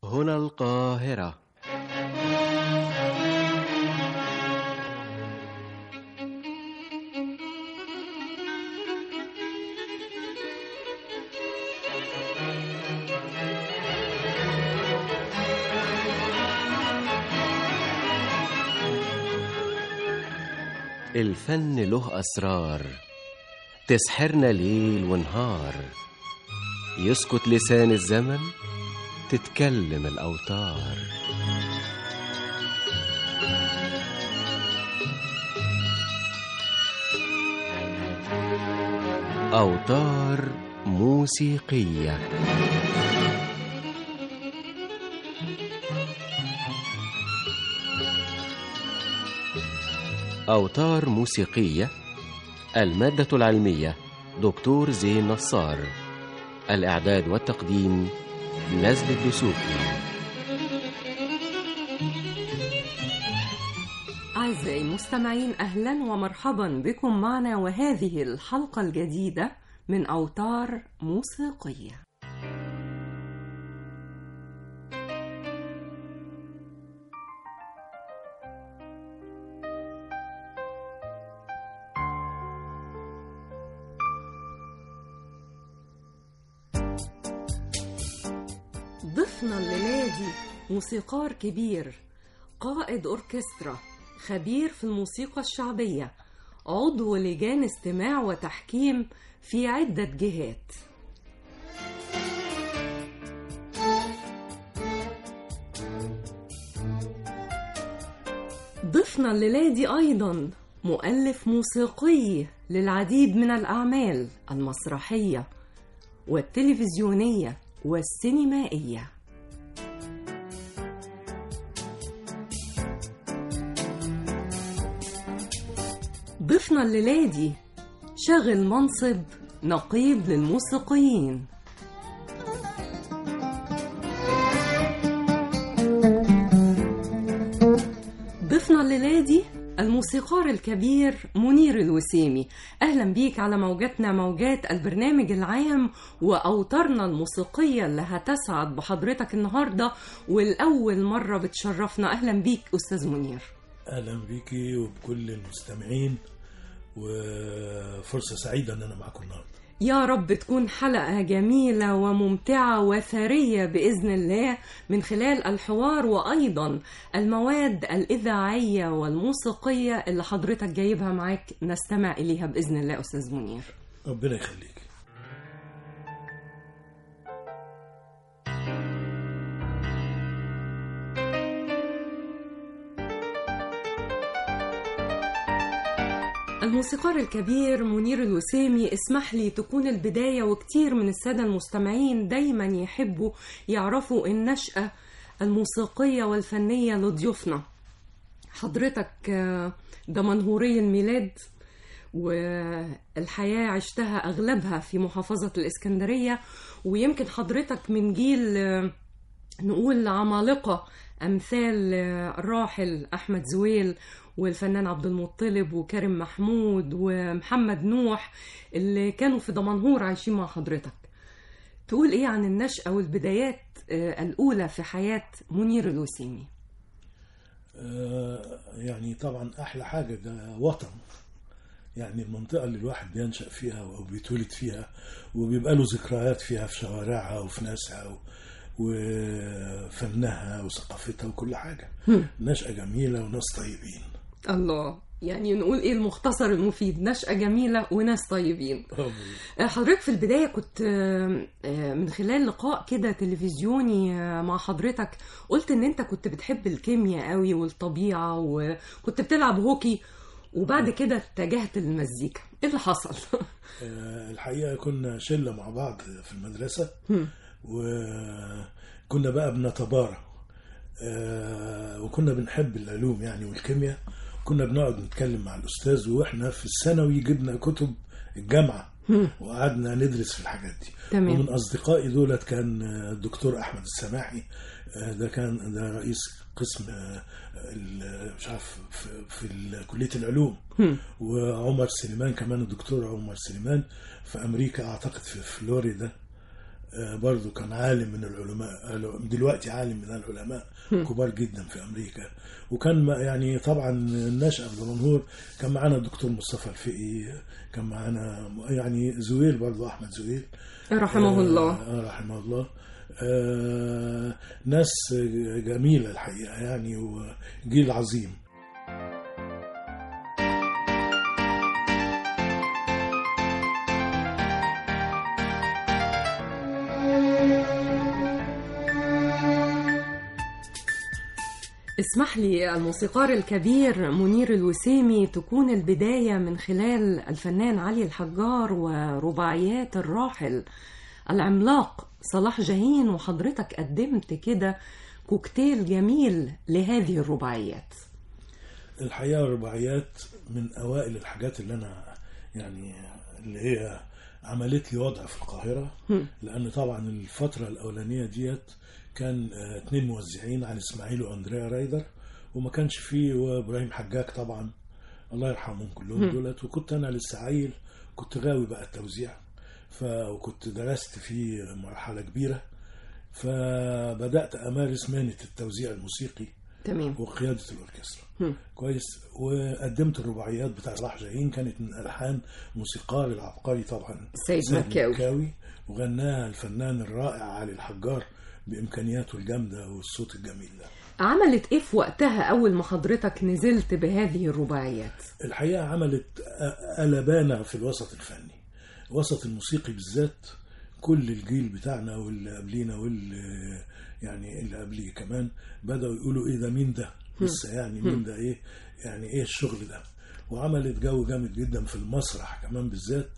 هنا القاهرة الفن له أسرار تسحرنا ليل ونهار يسكت لسان الزمن تتكلم الأوتار أوتار موسيقية أوتار موسيقية المادة العلمية دكتور زين نصار الإعداد والتقديم نزل الدسوقي أعزائي المستمعين أهلا ومرحبا بكم معنا وهذه الحلقة الجديدة من أوتار موسيقية ضفنا الليلة موسيقار كبير قائد أوركسترا خبير في الموسيقى الشعبية عضو لجان استماع وتحكيم في عدة جهات ضفنا الليلة دي أيضا مؤلف موسيقي للعديد من الأعمال المسرحية والتلفزيونية والسينمائية ضفنا الليلة دي شغل منصب نقيب للموسيقيين ضفنا الليلة دي الموسيقار الكبير منير الوسيمي أهلا بيك على موجاتنا موجات البرنامج العام وأوتارنا الموسيقية اللي هتسعد بحضرتك النهاردة والأول مرة بتشرفنا أهلا بيك أستاذ منير اهلا بيكي وبكل المستمعين وفرصه سعيده ان انا معاكم النهارده يا رب تكون حلقة جميلة وممتعة وثرية بإذن الله من خلال الحوار وأيضا المواد الإذاعية والموسيقية اللي حضرتك جايبها معاك نستمع إليها بإذن الله أستاذ منير ربنا يخليك الموسيقار الكبير منير الوسامي اسمح لي تكون البداية وكتير من السادة المستمعين دايما يحبوا يعرفوا النشأة الموسيقية والفنية لضيوفنا حضرتك آه، دمنهوري الميلاد والحياة عشتها أغلبها في محافظة الإسكندرية ويمكن حضرتك من جيل آه، نقول عمالقة أمثال آه، الراحل أحمد زويل والفنان عبد المطلب وكريم محمود ومحمد نوح اللي كانوا في دمنهور عايشين مع حضرتك تقول ايه عن النشأة والبدايات آه، الأولى في حياة منير الوسيمي آه، يعني طبعا احلى حاجه ده وطن يعني المنطقه اللي الواحد بينشا فيها او بيتولد فيها وبيبقى له ذكريات فيها في شوارعها وفي ناسها و- وفنها وثقافتها وكل حاجه نشأة جميله وناس طيبين الله يعني نقول ايه المختصر المفيد نشأة جميلة وناس طيبين آه، حضرتك في البداية كنت آه، آه، من خلال لقاء كده تلفزيوني آه، مع حضرتك قلت ان انت كنت بتحب الكيمياء قوي والطبيعة وكنت بتلعب هوكي وبعد كده اتجهت للمزيكا ايه اللي حصل؟ آه، الحقيقه كنا شله مع بعض في المدرسه وكنا بقى بنتبارى آه، وكنا بنحب العلوم يعني والكيمياء كنا بنقعد نتكلم مع الاستاذ واحنا في الثانوي جبنا كتب الجامعه وقعدنا ندرس في الحاجات دي تمام. ومن اصدقائي دولت كان آه، الدكتور احمد السماحي آه، ده كان ده رئيس قسم آه، ال- مش عارف في, في ال- كليه العلوم وعمر سليمان كمان الدكتور عمر سليمان في امريكا اعتقد في فلوريدا آه، برضو كان عالم من العلماء دلوقتي عالم من العلماء كبار جدا في امريكا وكان ما- يعني طبعا النشأة في دمنهور كان معانا الدكتور مصطفى الفقي كان معانا يعني زويل برضو احمد زويل رحمه الله آه رحمه الله آه ناس جميلة الحقيقة يعني وجيل عظيم اسمح لي الموسيقار الكبير منير الوسيمي تكون البداية من خلال الفنان علي الحجار ورباعيات الراحل العملاق صلاح جاهين وحضرتك قدمت كده كوكتيل جميل لهذه الرباعيات الحقيقة الرباعيات من أوائل الحاجات اللي أنا يعني اللي هي عملت لي وضع في القاهرة لأن طبعا الفترة الأولانية ديت كان آه، اتنين موزعين علي إسماعيل وأندريا رايدر وما كانش فيه وإبراهيم حجاج طبعا الله يرحمهم كلهم دولت وكنت أنا لسه عيل كنت غاوي بقى التوزيع ف وكنت درست فيه مرحلة كبيرة فبدأت أمارس مهنة التوزيع الموسيقي تمام وقيادة الأوركسترا كويس وقدمت الرباعيات بتاع صلاح جاهين كانت من ألحان موسيقار العبقري طبعا سيد مكاوي. مكاوي وغناها الفنان الرائع علي الحجار بإمكانياته الجامدة والصوت الجميل ده عملت ايه في وقتها اول ما حضرتك نزلت بهذه الرباعيات الحقيقة عملت أ- قلبانة في الوسط الفني الوسط الموسيقي بالذات كل الجيل بتاعنا واللي قبلينا واللي يعني اللي قبليه كمان بدأوا يقولوا ايه ده مين ده لسه يعني مين ده ايه يعني ايه الشغل ده وعملت جو جامد جدا في المسرح كمان بالذات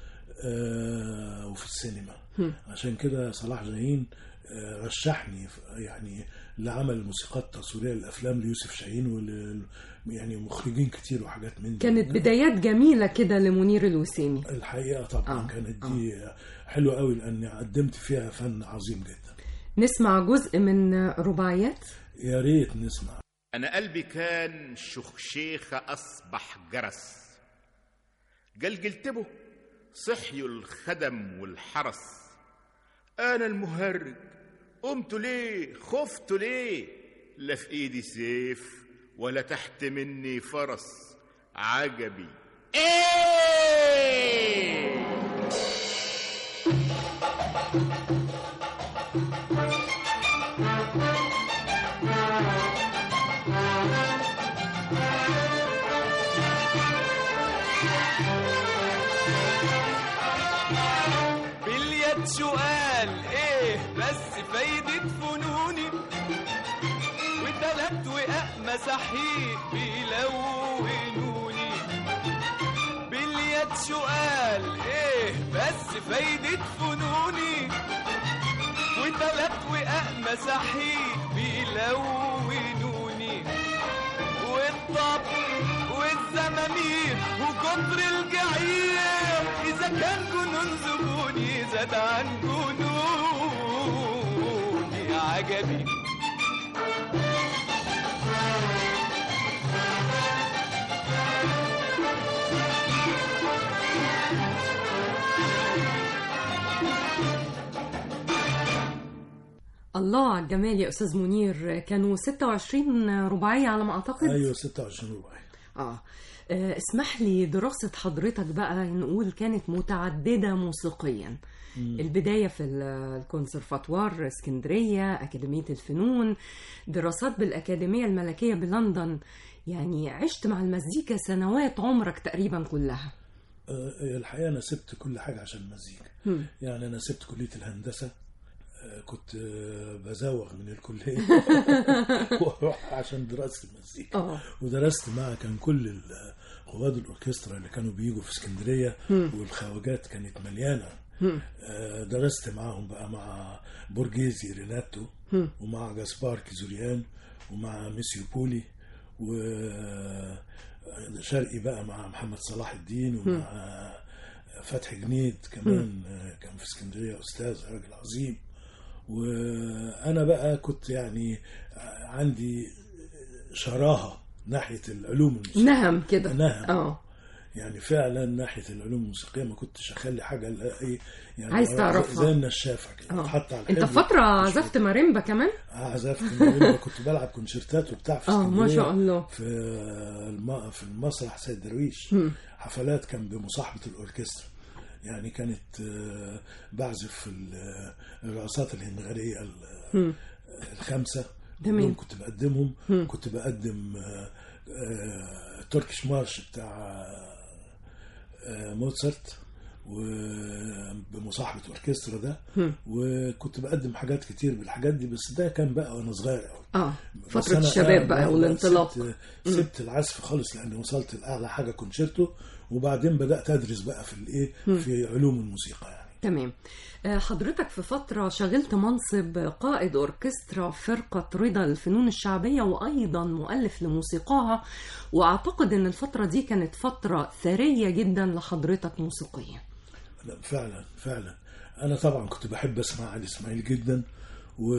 آه وفي السينما عشان كده صلاح جاهين آه رشحني ف- يعني لعمل الموسيقات التصويريه للافلام ليوسف شاهين ول يعني مخرجين كتير وحاجات من دي كانت بدايات جميلة كده لمنير الوسيمي الحقيقه طبعا آه، آه. كانت دي حلوه قوي لاني قدمت فيها فن عظيم جدا نسمع جزء من رباعيات يا ريت نسمع أنا قلبي كان شخشيخة أصبح جرس جلجلت به صحيوا الخدم والحرس أنا المهرج قمت ليه خفت ليه لا في إيدي سيف ولا تحت مني فرس عجبي إيه باليد سؤال ايه بس فايدة فنوني وتلات وقاء مساحيق بيلونوني باليد سؤال ايه بس فايدة فنوني وتلات وقاء مساحيق بيلونوني والطب والزمامير وكتر الجعير إذا كان جنون زبوني زاد عن جنوني عجبي الله على الجمال يا استاذ منير كانوا 26 رباعية على ما اعتقد ايوه 26 رباعي آه. آه، اسمح لي دراسة حضرتك بقى نقول كانت متعددة موسيقيا البداية في ال- الكونسرفاتوار اسكندرية أكاديمية الفنون دراسات بالأكاديمية الملكية بلندن يعني عشت مع المزيكا سنوات عمرك تقريبا كلها آه، الحقيقه انا سبت كل حاجه عشان المزيكا يعني انا سبت كليه الهندسه آه، كنت آه، بزوغ من الكليه واروح عشان دراسه المزيكا آه. ودرست مع كان كل ال- قواد الاوركسترا اللي كانوا بيجوا في اسكندريه والخواجات كانت مليانه آه، درست معاهم بقى مع بورجيزي ريناتو ومع جاسبار كيزوريان ومع ميسيو بولي و شرقي بقى مع محمد صلاح الدين ومع فتحي جنيد كمان آه، كان في اسكندريه استاذ راجل عظيم وانا بقى كنت يعني عندي شراهه ناحيه العلوم الموسيقيه نهم كده نهم. اه يعني فعلا ناحيه العلوم الموسيقيه ما كنتش اخلي حاجه لا ايه يعني عايز تعرفها. زي النشافه كده آه. حتى على انت الحبل. فتره عزفت ماريمبا كمان عزفت ماريمبا، كنت بلعب كونشيرتات وبتاع في اه ما اسكندرية. شاء الله في الم... في المسرح سيد درويش مم. حفلات كان بمصاحبه الاوركسترا يعني كانت آه، بعزف في ال- الرقصات الهنغاريه ال- مم. الخمسه تمام. كلهم كنت بقدمهم مم. كنت بقدم آه، آه، تركيش مارش بتاع آه، موتسارت وبمصاحبة اوركسترا ده مم. وكنت بقدم حاجات كتير بالحاجات دي بس ده كان بقى وانا صغير قوي اه بس فتره أنا الشباب بقى بقى والانطلاق سبت, سبت العزف خالص لاني وصلت لاعلى حاجه كونشيرتو وبعدين بدات ادرس بقى في الايه في علوم الموسيقى يعني تمام آه، حضرتك في فترة شغلت منصب قائد أوركسترا فرقة رضا الفنون الشعبية وأيضا مؤلف لموسيقاها وأعتقد أن الفترة دي كانت فترة ثرية جدا لحضرتك موسيقيا لا فعلا فعلا انا طبعا كنت بحب اسمع علي اسماعيل جدا و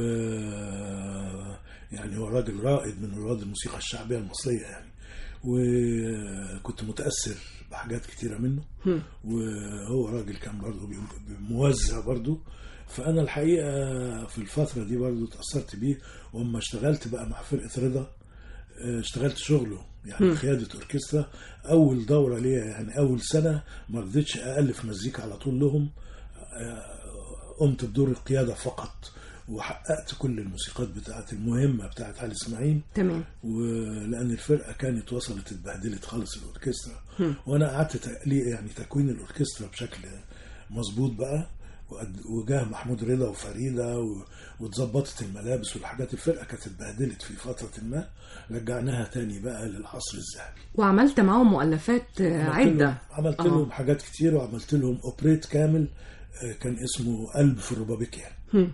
يعني هو راجل رائد من رواد الموسيقى الشعبيه المصريه يعني وكنت متاثر بحاجات كتيره منه هم. وهو راجل كان برضه بي- موزع برضه فانا الحقيقه في الفتره دي برضه اتاثرت بيه واما اشتغلت بقى مع فرقه رضا آه، اشتغلت شغله يعني قياده اوركسترا اول دوره ليا يعني اول سنه ما رضيتش الف مزيكا على طول لهم آه، قمت بدور القياده فقط وحققت كل الموسيقات بتاعت المهمه بتاعت علي اسماعيل تمام ولان الفرقه كانت وصلت اتبهدلت خالص الاوركسترا وانا قعدت تقليق يعني تكوين الاوركسترا بشكل مظبوط بقى وقد- وجاه محمود رضا وفريده و- واتظبطت الملابس والحاجات الفرقه كانت اتبهدلت في فتره ما رجعناها تاني بقى للعصر الذهبي وعملت معاهم مؤلفات آه، عملت عدة لهم عملت آه. لهم حاجات كتير وعملت لهم اوبريت كامل آه، كان اسمه قلب في الربابيكيا هم.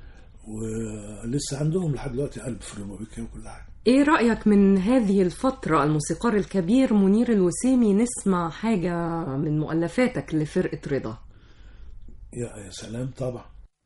ولسه عندهم لحد دلوقتي قلب في الربابيكيا وكل حاجه ايه رأيك من هذه الفترة الموسيقار الكبير منير الوسيمي نسمع حاجة من مؤلفاتك لفرقة رضا يا يا سلام طبعا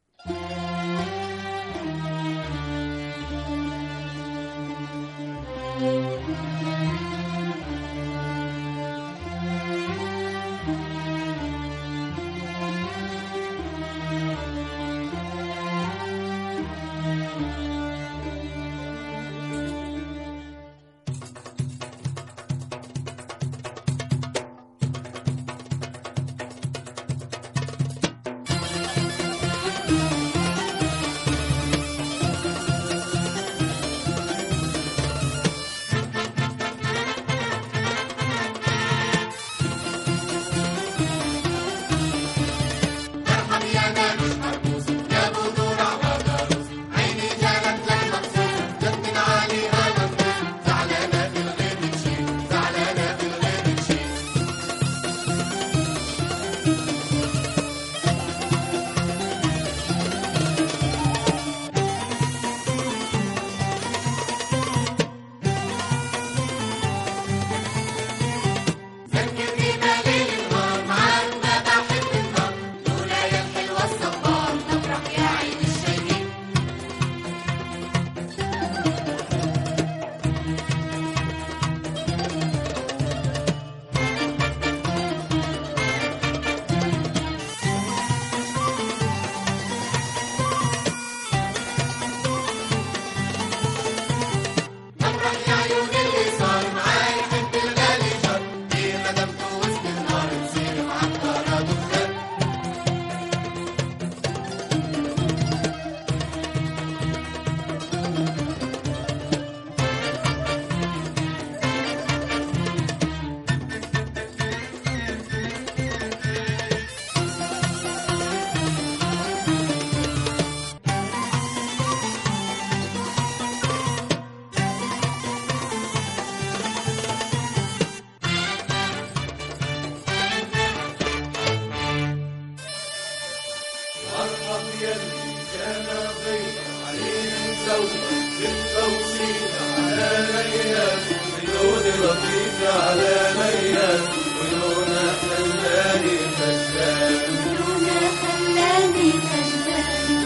لولا خلاني خجلان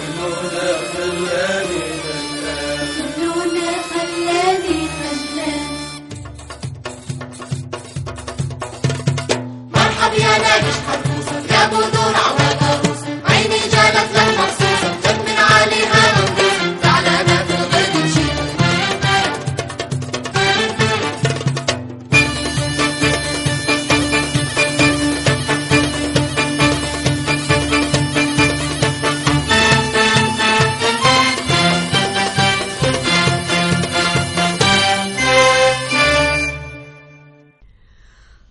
لولا خلاني خجلان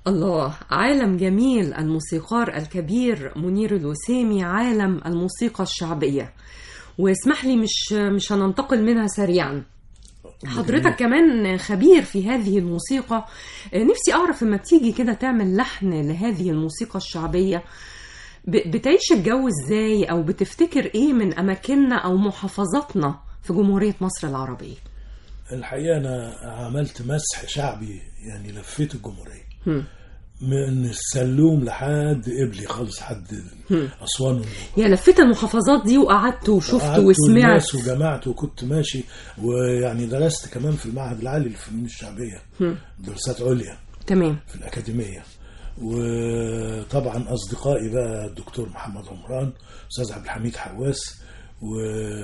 الله عالم جميل الموسيقار الكبير منير الوسيمي عالم الموسيقى الشعبية واسمح لي مش مش هننتقل منها سريعا حضرتك كمان خبير في هذه الموسيقى نفسي أعرف لما بتيجي كده تعمل لحن لهذه الموسيقى الشعبية ب- بتعيش الجو ازاي أو بتفتكر ايه من أماكننا أو محافظاتنا في جمهورية مصر العربية الحقيقة أنا عملت مسح شعبي يعني لفيت الجمهورية من السلوم لحد قبلي خالص حد أسوان يا لفيت المحافظات دي وقعدت وشفت قعدت وسمعت والناس وجمعت وكنت ماشي ويعني درست كمان في المعهد العالي للفنون الشعبية دراسات عليا تمام في الأكاديمية وطبعا أصدقائي بقى الدكتور محمد عمران أستاذ عبد الحميد حواس و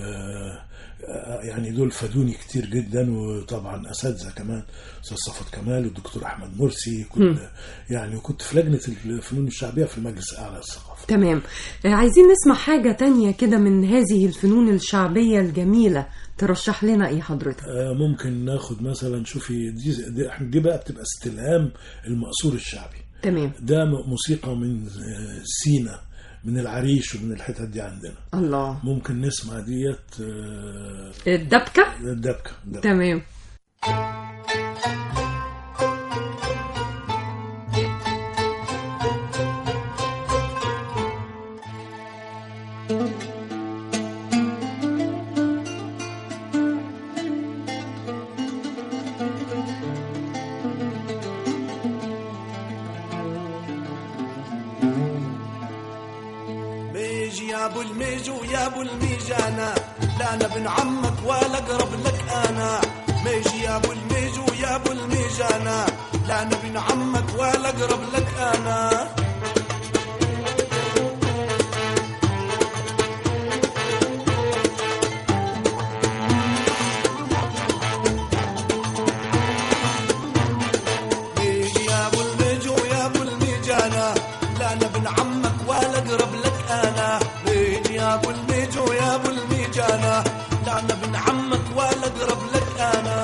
يعني دول فادوني كتير جدا وطبعا اساتذه كمان استاذ صفوت كمال والدكتور احمد مرسي كنت يعني وكنت في لجنه الفنون الشعبيه في المجلس الاعلى للثقافه تمام آه، عايزين نسمع حاجة تانية كده من هذه الفنون الشعبية الجميلة ترشح لنا ايه حضرتك آه، ممكن ناخد مثلا شوفي دي دي, دي بقى بتبقى استلهام المقصور الشعبي تمام ده م- موسيقى من آه، سينا من العريش ومن الحتت دي عندنا الله ممكن نسمع ديت آه، الدبكة الدبكه الدبكة. تمام ميجي يا ابو الميجو يا ابو الميجانا لا انا ابن عمك ولا اقرب لك انا ميجي يا ابو الميجو يا ابو الميجانا لا انا ابن عمك ولا اقرب لك انا ميجي يا ابو الميجو يا ابو الميجانا لا انا ابن عمك ولا اقرب لك انا ميجي يا ابو الميجو يا ابو الميجانا لا انا ابن عمك ولا اقرب لك انا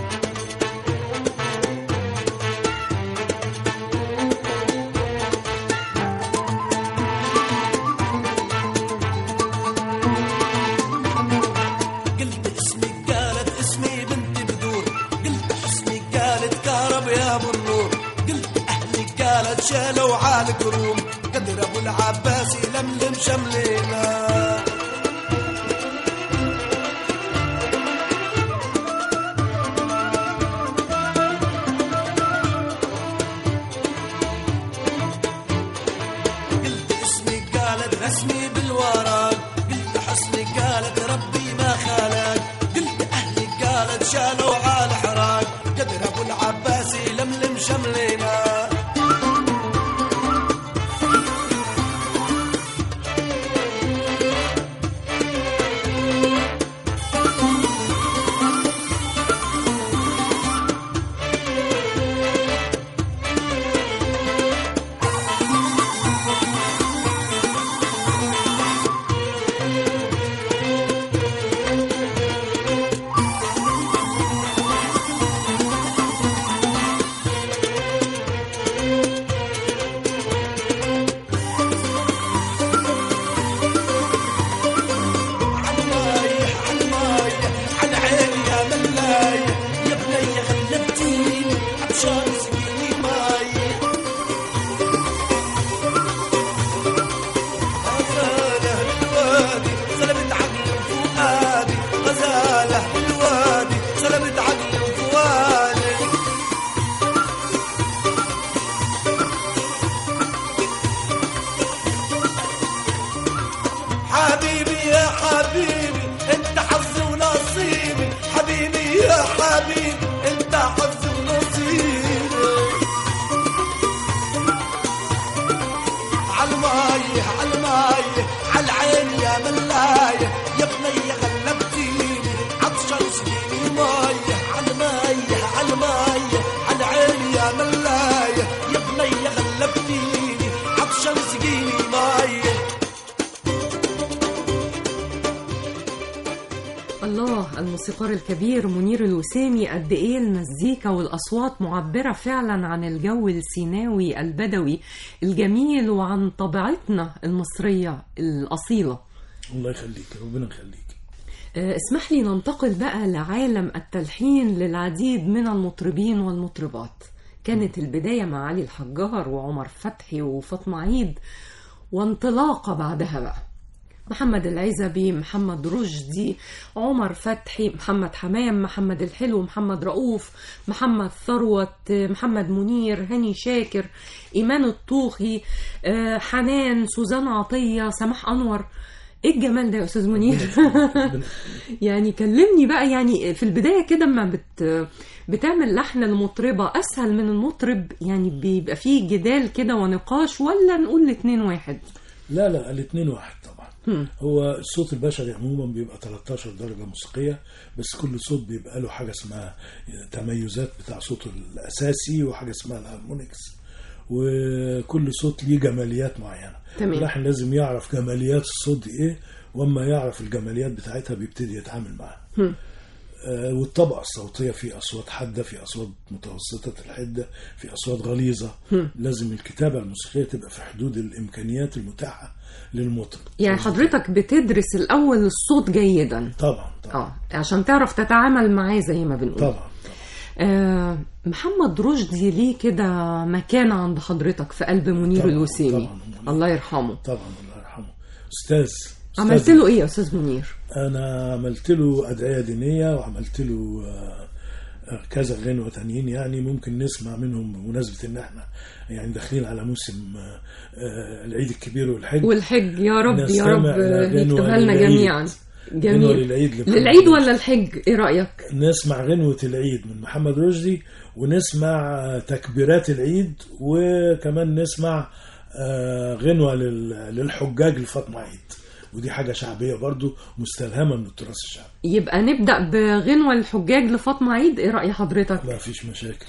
قلت اسمي قالت اسمي بنت بدور قلت حسني قالت كهرب يا ابو النور قلت اهلي قالت شالوا عال كروم قدر ابو العباسي لملم شملينا قلت اسمي قالت رسمي بالورق قلت حسني قالت ربي ما خلق قلت اهلي قالت شالوا على حراق قدر ابو العباسي لملم شملينا الموسيقار الكبير منير الوسامي قد ايه المزيكا والاصوات معبره فعلا عن الجو السيناوي البدوي الجميل وعن طبيعتنا المصريه الاصيله الله يخليك ربنا يخليك آه، اسمح لي ننتقل بقى لعالم التلحين للعديد من المطربين والمطربات كانت البداية مع علي الحجار وعمر فتحي وفاطمة عيد وانطلاقة بعدها بقى محمد العزبي محمد رشدي عمر فتحي محمد حمام محمد الحلو محمد رؤوف محمد ثروت محمد منير هاني شاكر إيمان الطوخي آه، حنان سوزان عطية سماح أنور ايه الجمال ده يا استاذ منير يعني كلمني بقى يعني في البدايه كده اما بت بتعمل لحن المطربه اسهل من المطرب يعني بيبقى فيه جدال كده ونقاش ولا نقول الاتنين واحد لا لا الاثنين واحد طبعا هو الصوت البشري عموما بيبقى 13 درجة موسيقية بس كل صوت بيبقى له حاجة اسمها تميزات بتاع صوته الأساسي وحاجة اسمها الهارمونكس وكل صوت ليه جماليات معينة تمام. اللحن لازم يعرف جماليات الصوت دي ايه واما يعرف الجماليات بتاعتها بيبتدي يتعامل معاها آه، والطبقة الصوتية في أصوات حادة في أصوات متوسطة الحدة في أصوات غليظة لازم الكتابة الموسيقية تبقى في حدود الإمكانيات المتاحة للمطرب يعني حضرتك بتدرس الاول الصوت جيدا طبعا طبعا اه عشان تعرف تتعامل معاه زي ما بنقول طبعا طبعا آه محمد رشدي ليه كده مكانة عند حضرتك في قلب منير طبعاً، الوسيمي طبعاً. الله يرحمه طبعا الله يرحمه أستاذ أستاذ عملت له ايه يا استاذ منير أنا عملت له أدعية دينية وعملت له آه، آه، كذا غنوة تانيين يعني ممكن نسمع منهم بمناسبة إن إحنا يعني داخلين على موسم آه، آه، العيد الكبير والحج والحج يا رب يا نستمع رب إلى غنوة يكتبها لنا للعيد. جميعا غنوة جميل للعيد لمحمد للعيد رشدي. ولا الحج ايه رايك نسمع غنوة العيد من محمد رشدي ونسمع آه، تكبيرات العيد وكمان نسمع آه، غنوة لل- للحجاج لفاطمة عيد ودي حاجة شعبية برضو مستلهمة من التراث الشعبي يبقى نبدا بغنوه الحجاج لفاطمه عيد ايه راي حضرتك ما فيش مشاكل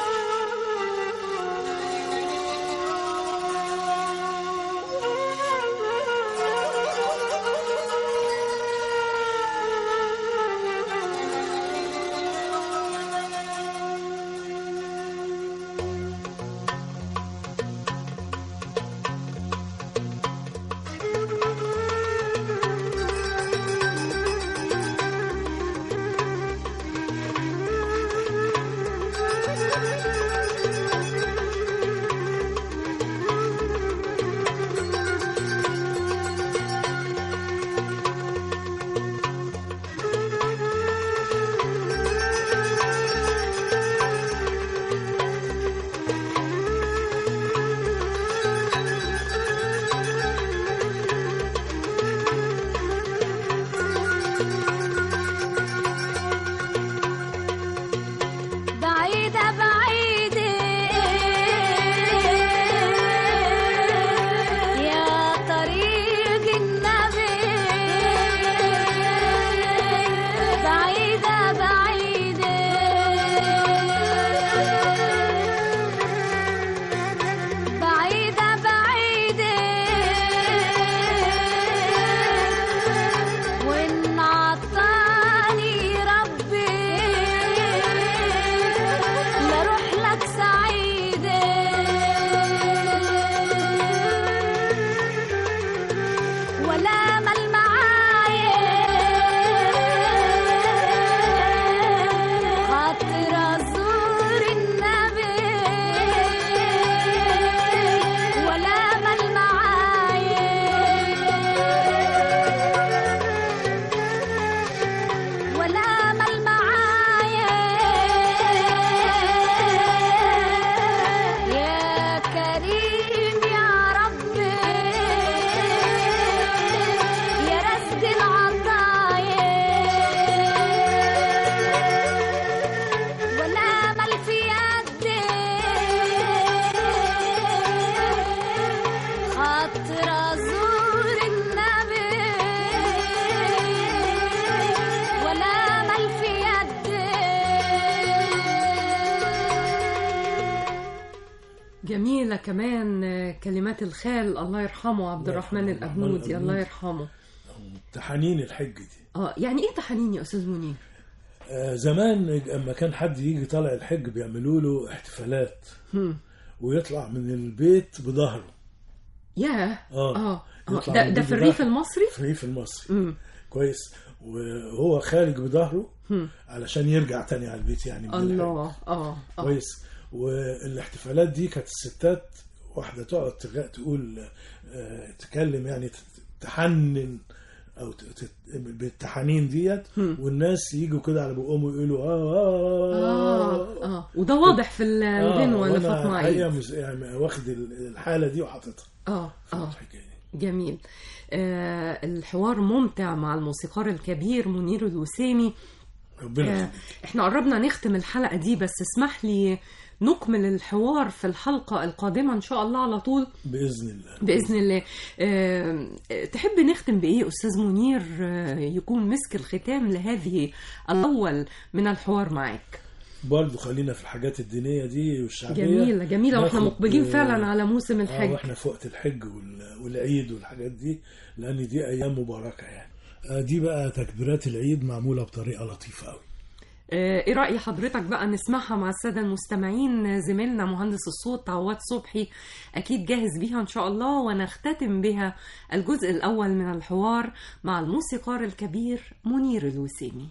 Thank you. قلنا كمان آه، كلمات الخال الله يرحمه عبد الله الرحمن يرحمه، الأبنودي الأبنودي. الله يرحمه تحانين الحج دي اه يعني ايه تحانين يا استاذ منير آه، زمان اما كان حد يجي طالع الحج بيعملوا له احتفالات هم. ويطلع من البيت بظهره ياه آه. اه آه. يطلع ده, من ده البيت في الريف بظهره. المصري في الريف المصري مم. كويس وهو خارج بظهره هم. علشان يرجع تاني على البيت يعني من الحج. الله اه اه كويس والاحتفالات دي كانت الستات واحده تقعد تغ- تقول آه، تكلم يعني ت- تحنن او ت- ت- بالتحانين ديت والناس يجوا كده على بقهم ويقولوا اه اه اه اه وده واضح في ال- الغنوة وأنا لفاطمة الحقيقة عيد مس- يعني واخد ال- الحاله دي وحاططها اه في اه الحكايه دي جميل آه الحوار ممتع مع الموسيقار الكبير منير الوسيمي ربنا آه يخليك احنا قربنا نختم الحلقة دي بس اسمح لي نكمل الحوار في الحلقة القادمة إن شاء الله على طول باذن الله بإذن الله آه، تحب نختم بإيه أستاذ منير آه، يكون مسك الختام لهذه الأول من الحوار معك برضه خلينا في الحاجات الدينيه دي والشعبيه جميلة جميلة واحنا ناخد، مقبلين آه، فعلا على موسم اه الحج واحنا في وقت الحج وال- والعيد والحاجات دي لان دي ايام مباركه يعني آه دي بقى تكبيرات العيد معموله بطريقه لطيفه قوي آه، ايه رأي حضرتك بقى نسمعها مع السادة المستمعين زميلنا مهندس الصوت عواد صبحي أكيد جاهز بيها إن شاء الله ونختتم بها الجزء الأول من الحوار مع الموسيقار الكبير منير الوسيمي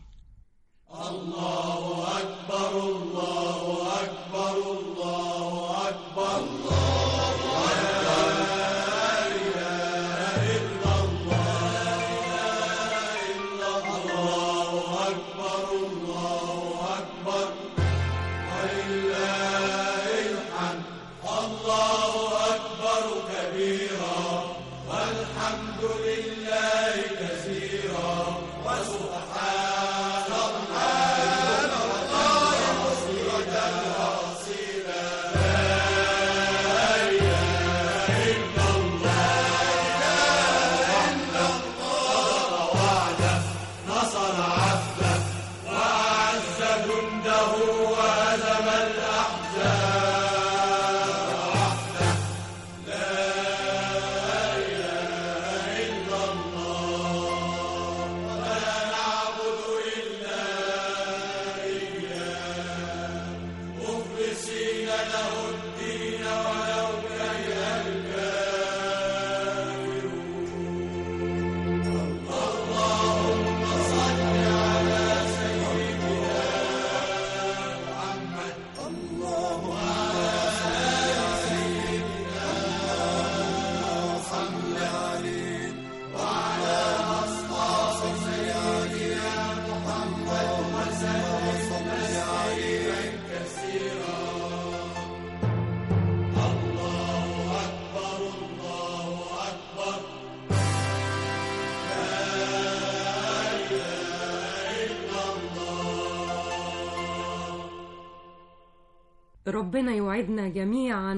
ربنا يوعدنا جميعا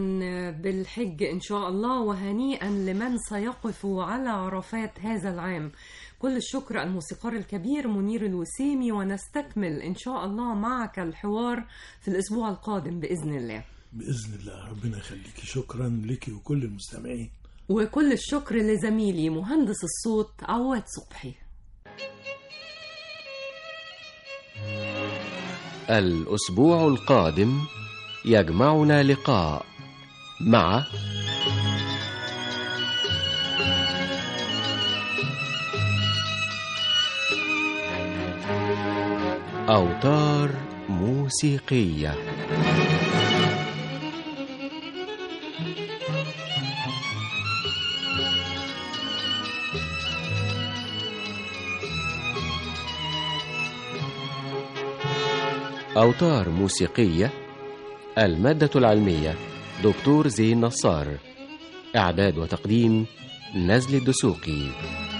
بالحج إن شاء الله وهنيئا لمن سيقف على عرفات هذا العام كل الشكر الموسيقار الكبير منير الوسيمي ونستكمل إن شاء الله معك الحوار في الأسبوع القادم بإذن الله باذن الله ربنا يخليكي شكرا لك وكل المستمعين وكل الشكر لزميلي مهندس الصوت عواد صبحي الأسبوع القادم يجمعنا لقاء مع أوتار موسيقية أوتار موسيقية المادة العلمية دكتور زين نصار إعداد وتقديم نزل الدسوقي